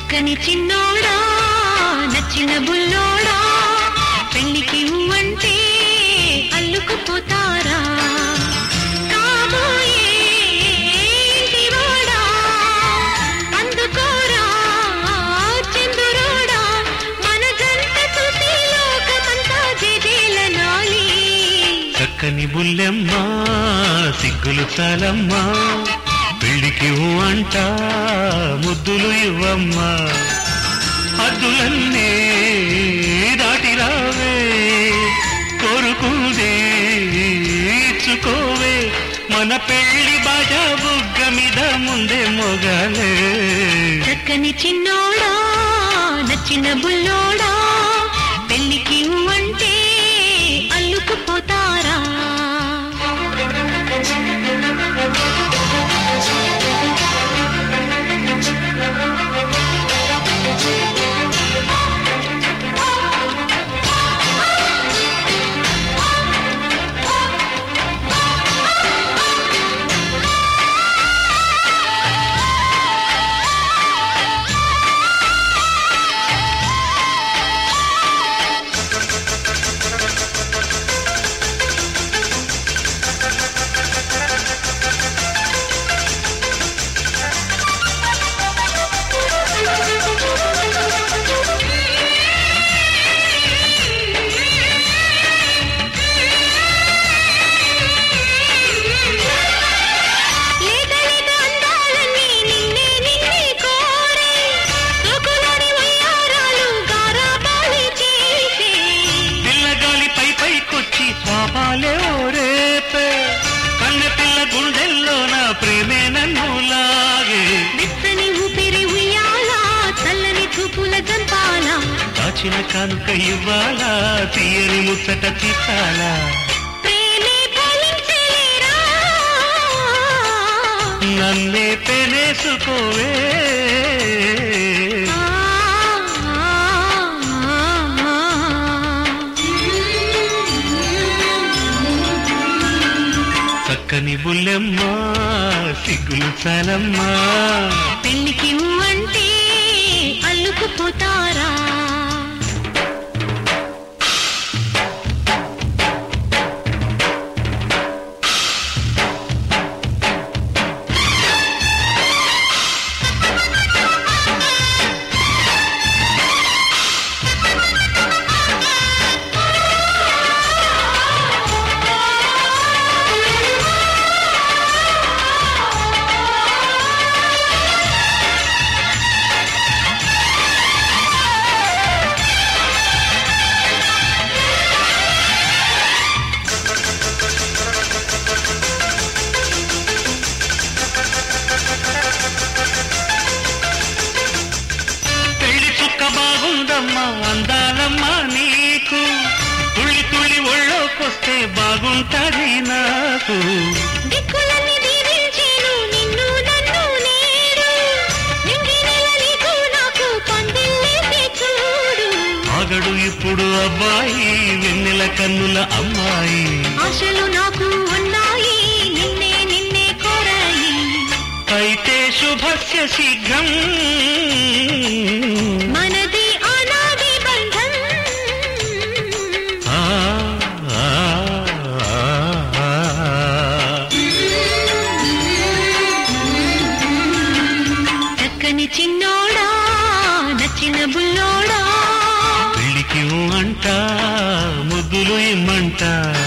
చక్కని చిన్నోడా నచ్చిన బుల్లోడా పెళ్లికి అంటే అల్లుకుపోతారా కాబోయే ఇంటివాడా, అందుకోరా చంద్రుడా, మన జంట చూసి లోకమంతా జేజేలనాలి. చక్కని బుల్లెమ్మ సిగ్గులు చాలమ్మా పెళ్లికి ఊ అంట ముద్దులు ఇవ్వమ్మా అద్దులన్నీ దాటి రావే కోరుకుందే ఇచ్చుకోవే మన పెళ్లి బాజా బుగ్గ మీద ముందే మొగాలే చక్కని చిన్నోడా నచ్చిన బుల్లోడా పెళ్లికి అంటే అల్లుకుపోతారా లేత లేత అందాలన్నీ నిన్నే నిన్నే కోరే సోకులోని వయ్యారాలు గారాబాలి చేసే పిల్లగాలి పై పైకొచ్చి పాపాలే ఓరేపే కన్న పిల్ల గుండెల్లో నా ప్రేమే నన్ను లాగే మెత్తని ఊపిరి ఉయ్యాల చల్లని చూపుల జంపాల దాచిన కానుక ఇవ్వాలా తీయని ముచ్చట తీర్చాలా ప్రేమే ఫలించలేరా నన్నే పెనేసుకోవే ఆ, ఆ, చక్కని బుల్లెమ్మ సిగ్గులు చాలమ్మా పెళ్లికి అంటే అల్లుకుపోతారా పెళ్లి చుక్క బాగుందమ్మా అందాలమ్మా నీకు తుళ్ళి తుళ్ళి ఒళ్ళోకొస్తే బాగుంటది నాకు దిక్కులన్నీ దీవించేను నిన్ను నన్ను నేడు నింగి నెల నీకు నాకు పందిల్లేసి చూడు ఆగడు ఇప్పుడు అబ్బాయి వెన్నెల కన్నుల అమ్మాయి ఆశలు నాకు ఉన్నాయి నిన్నే నిన్నే కోరాయి అయితే శుభస్య శీఘ్రం మనది అనాది బంధం ఆ, ఆ, ఆ, ఆ. చక్కని చిన్నోడా నచ్చిన బుల్లోడా పెళ్లికి ఊ అంట ముద్దులు ఇమ్మంట